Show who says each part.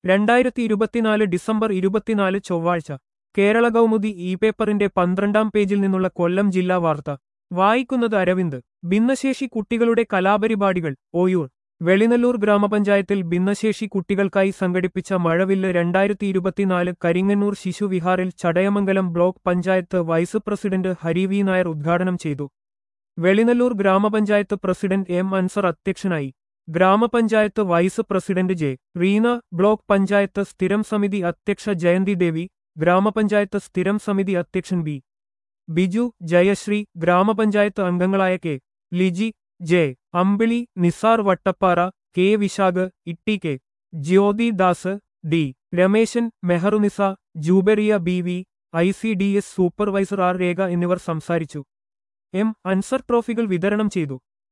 Speaker 1: രണ്ടായിരത്തി ഇരുപത്തിനാല് ഡിസംബർ ഇരുപത്തിനാല് ചൊവ്വാഴ്ച കേരള കൗമുദി ഇ പേപ്പറിന്റെ പന്ത്രണ്ടാം പേജിൽ നിന്നുള്ള കൊല്ലം ജില്ലാ വാർത്ത വായിക്കുന്നത് അരവിന്ദ് ഭിന്നശേഷി കുട്ടികളുടെ കലാപരിപാടികൾ ഓയൂർ വെളിനല്ലൂർ ഗ്രാമപഞ്ചായത്തിൽ ഭിന്നശേഷി കുട്ടികൾക്കായി സംഘടിപ്പിച്ച മഴവില്ല് രണ്ടായിരത്തി ഇരുപത്തിനാല് കരിങ്ങന്നൂർ ശിശുവിഹാറിൽ Chadayamangalam block panchayat vice president Hari V Nair ഉദ്ഘാടനം ചെയ്തു വെളിനല്ലൂർ ഗ്രാമപഞ്ചായത്ത് പ്രസിഡന്റ് എം അൻസർ അധ്യക്ഷനായി ഗ്രാമപഞ്ചായത്ത് vice president J Reena block panchayat സ്ഥിരം സമിതി അധ്യക്ഷ ജയന്തി ദേവി ഗ്രാമപഞ്ചായത്ത് സ്ഥിരം സമിതി അധ്യക്ഷൻ ബി ബിജു ജയശ്രീ ഗ്രാമപഞ്ചായത്ത് അംഗങ്ങളായ K Liji J Ambili Nisar Vattappara K Vishakh Itty K Jyothi Das D Rameshan Meharunnisa Juberiya B V I C D S supervisor R Rekha എന്നിവർ സംസാരിച്ചു എം അൻസർ ട്രോഫികൾ വിതരണം ചെയ്തു